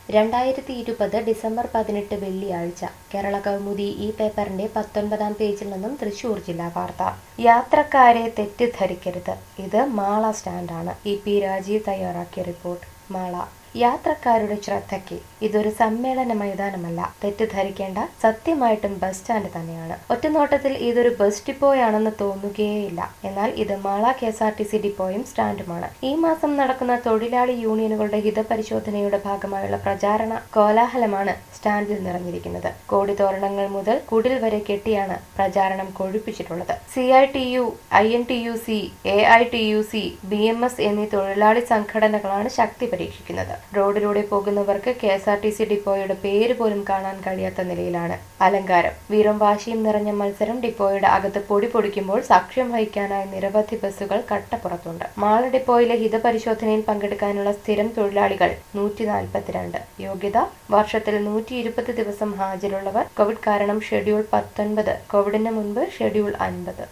രണ്ടായിരത്തി ഇരുപത് ഡിസംബർ പതിനെട്ട് വെള്ളിയാഴ്ച കേരള കൗമുദി ഈ പേപ്പറിന്റെ പത്തൊൻപതാം പേജിൽ നിന്നും തൃശൂർ ജില്ലാ വാർത്ത യാത്രക്കാരെ തെറ്റിദ്ധരിക്കരുത് ഇത് മാള സ്റ്റാൻഡാണ് ഇ പി രാജീവ് തയ്യാറാക്കിയ റിപ്പോർട്ട് മാള യാത്രക്കാരുടെ ശ്രദ്ധയ്ക്ക് ഇതൊരു സമ്മേളന മൈതാനമല്ല തെറ്റിദ്ധരിക്കേണ്ട സത്യമായിട്ടും ബസ് സ്റ്റാൻഡ് തന്നെയാണ് ഒറ്റനോട്ടത്തിൽ ഇതൊരു ബസ് ഡിപ്പോയാണെന്ന് തോന്നുകയേയില്ല എന്നാൽ ഇത് Mala K S R T C ഡിപ്പോയും സ്റ്റാൻഡുമാണ് ഈ മാസം നടക്കുന്ന തൊഴിലാളി യൂണിയനുകളുടെ ഹിതപരിശോധനയുടെ ഭാഗമായുള്ള പ്രചാരണ കോലാഹലമാണ് സ്റ്റാൻഡിൽ നിറഞ്ഞിരിക്കുന്നത് കോടിത്തോരണങ്ങൾ മുതൽ കുടിൽ വരെ കെട്ടിയാണ് പ്രചാരണം കൊഴുപ്പിച്ചിട്ടുള്ളത് C I T U I N T U C A I T U C B M S എന്നീ തൊഴിലാളി സംഘടനകളാണ് ശക്തി പരീക്ഷിക്കുന്നത് റോഡിലൂടെ പോകുന്നവർക്ക് K S R T C ഡിപ്പോയുടെ പേര് പോലും കാണാൻ കഴിയാത്ത നിലയിലാണ് അലങ്കാരം വീറും വാശിയും നിറഞ്ഞ മത്സരം ഡിപ്പോയുടെ അകത്ത് പൊടി പൊടിക്കുമ്പോൾ സാക്ഷ്യം വഹിക്കാനായി നിരവധി ബസ്സുകൾ കട്ടപ്പുറത്തുണ്ട് മാള ഡിപ്പോയിലെ ഹിതപരിശോധനയിൽ പങ്കെടുക്കാനുള്ള സ്ഥിരം തൊഴിലാളികൾ നൂറ്റി നാൽപ്പത്തിരണ്ട് യോഗ്യത വർഷത്തിൽ നൂറ്റി ഇരുപത് ദിവസം ഹാജരുള്ളവർ കോവിഡ് കാരണം ഷെഡ്യൂൾ പത്തൊൻപത് കോവിഡിന് മുൻപ് ഷെഡ്യൂൾ അൻപത്